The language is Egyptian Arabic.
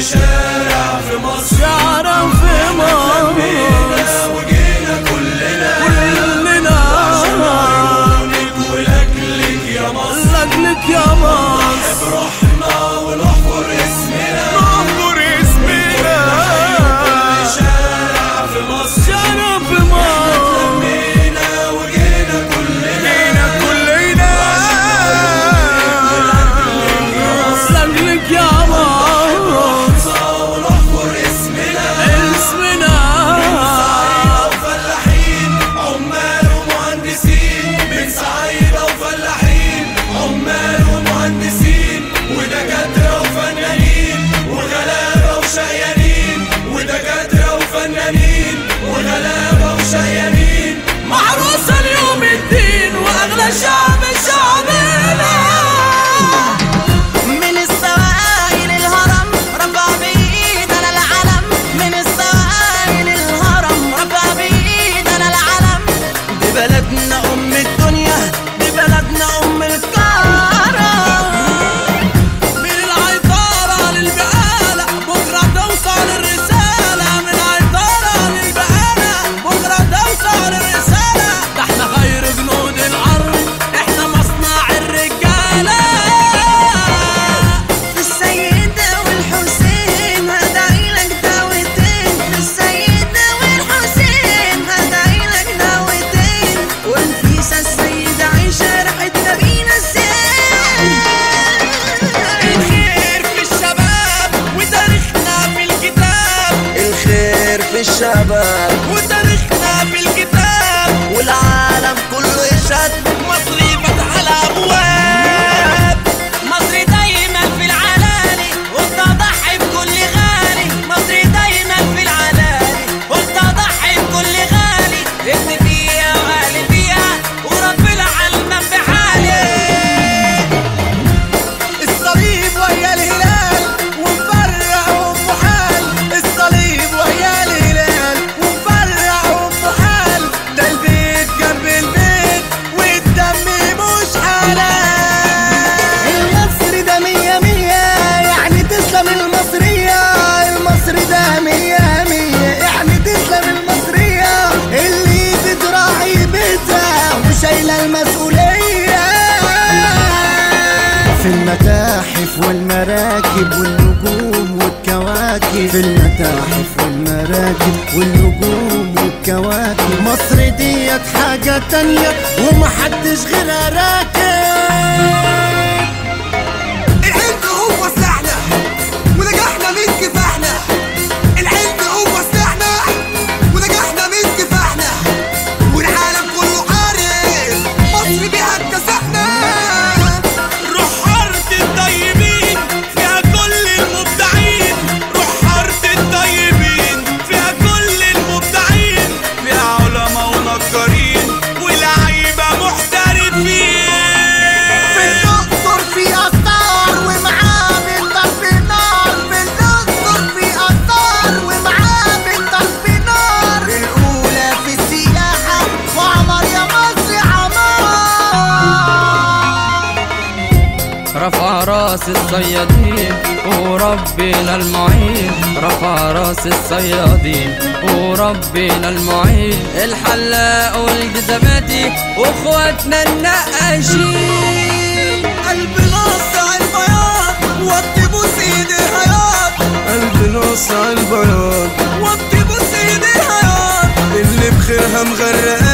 شارع في مصر شارع في مصر لمينا وجينا كلنا كلنا عيونك ولاجلك يا مصر لاجلك يا مصر رحنا ونحفر اسمنا نحضر اسمنا شارع في مصر شارع في مصر لمينا وجينا كلنا لينا كلنا لاجلك يا مصر ونحفر اسمنا اسمنا وفلاحين عمال ومهندسين من صعيدة وفلاحين عمال ومهندسين ودكاترة وفنانين وغلابة وشقيانين ودكاترة وفنانين وغلابة وشقيانين محروسة اليوم الدين واغلى شعب شعبنا من السواقي للهرم رفع بإيدنا العلم من السواقي للهرم رفع بإيدنا العلم دي بلدنا أم الدنيا دي بلدنا أم الكرم من العطارة للبقالة بكرة توصل الرسالة من عطارة للبقالة بكرة توصل الرسالة ده احنا خير جنود الأرض احنا مصنع الرجالة السيدة والحسين هدعي لك دعوتين السيدة والحسين هدعي لك دعوتين والفيسة السيدة عيشة راحت بينا الخير في الشباب وتاريخنا في الكتاب الخير في الشباب وتاريخنا في الكتاب والعالم كله يشهد مصري فتح الأبواب مصر دايما في العلالي وبتضحي بكل غالي مصر دايما في العلالي وبتضحي بكل غالي ابن فيها وغالي فيها ورب العالم بحالي الصليب ويا الهلال ومفرع ومحال الصليب ويا الهلال ومفرع ومحال ده البيت جنب البيت والدم مش حلال المصري ده مية مية يعني تسلم المصرية المصري ده مية مية يعني تسلم المصرية اللي بتراعي بيتها وشايلة المسؤولية في المتاحف والمراكب والنجوم والكواكب في المتاحف والمراكب والنجوم والكواكب مصر ديت حاجة تانية ومحدش غيرها راكب العلم هو سلاحنا ونجحنا من كفاحنا العلم هو سلاحنا ونجحنا من كفاحنا والعالم كله عارف مصر بيها اكتسحنا روح حارة الطيبين فيها كل المبدعين روح حارة الطيبين فيها كل المبدعين فيها علماء ونجارين ولاعيبة محترفين في الأقصر في أسرار ومعابد طرف نار في الأقصر في أسرار ومعابد طرف نار الأولى في السياحة وعمر يا مصر عمار رفع راس الصيادين وربنا المعين رفع راس الصيادين وربنا المعين الحلاق والجزماتي واخواتنا النقاشين قلب نص البياض وطي بوس ايدي هياط قلب نص البياض وطي بوس ايدي هياط اللي بخيرها مغرقاني